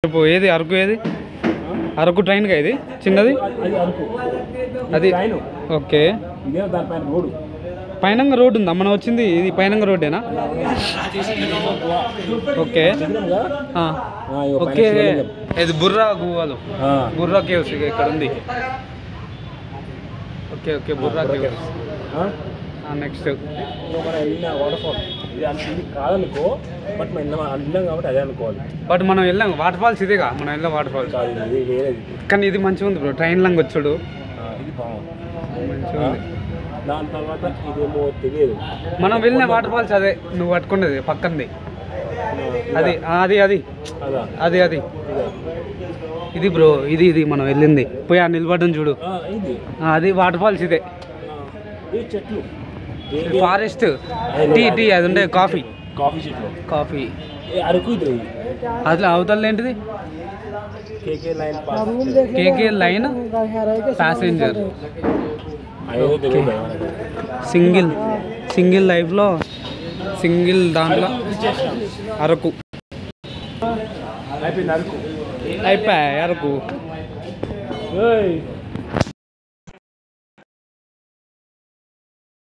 రేపు ఏది అరకు ఏది అరకు ట్రైన్గా ఇది చిన్నది అది అరకు అది ట్రైన్ ఓకే ఇదే దానిపైన రోడ్డు పైనంగా రోడ్డు ఉందా మనం వచ్చింది ఇది పైనంగా రోడ్డేనా ఓకే దిగినాంగా? ఆ. ఆ, ఇగో పైన ఓకే శివలింగం. ఇది బుర్రా గువ్వలు ఆ, బుర్రా కేవ్స్ ఇక ఇక్కడ ఉంది ఓకే ఓకే బుర్రా కేవ్స్ ఆ? నెక్స్ట్ ఇంకో మనం వెళ్ళిన వాటర్ ఫాల్ ఇది అంత ఇది కాదనుకో బట్ మనం వెళ్ళాం వెళ్ళాం కాబట్టి అదే అనుకోవాలి బట్ మనం వెళ్ళాం వాటర్ ఫాల్స్ ఇదేగా మనం వెళ్ళాం వాటర్ ఫాల్స్ కాదు ఇది వేరేది కానీ ఇది మంచిగా ఉంది బ్రో ట్రైన్ లంగ్ వచ్చాడు ఆ, ఇది బాగుంది మంచిగా ఉంది దాని తర్వాత ఇదేమో తెలియదు మనం వెళ్ళిన వాటర్ ఫాల్స్ అదే నువ్వు పట్టుకున్నది పక్కనది అది ఆ, అది అది అదా అది అది ఇదా? ఇది బ్రో ఇది ఇది మనం వెళ్ళింది పోయి ఆ నిలబడడం చూడు ఆ, ఇది ఆ, అది వాటర్ ఫాల్స్ ఇదే ఆ, ఇది చెట్లు ఏంటి? ఫారెస్ట్ టీ టీ అది ఉండే కాఫీ కాఫీ చెట్లు కాఫీ ఏ, అరకు ఇది ఇది. అసలు అవతల ఏంటిది KK line pass KK line passenger అయ్యో తెలియదు మనకు. సింగిల్ సింగిల్ లైఫ్లో సింగిల్ దాంట్లో అరకు అయిపోయింది అరకు అయిపోయా అరకు ఏయ్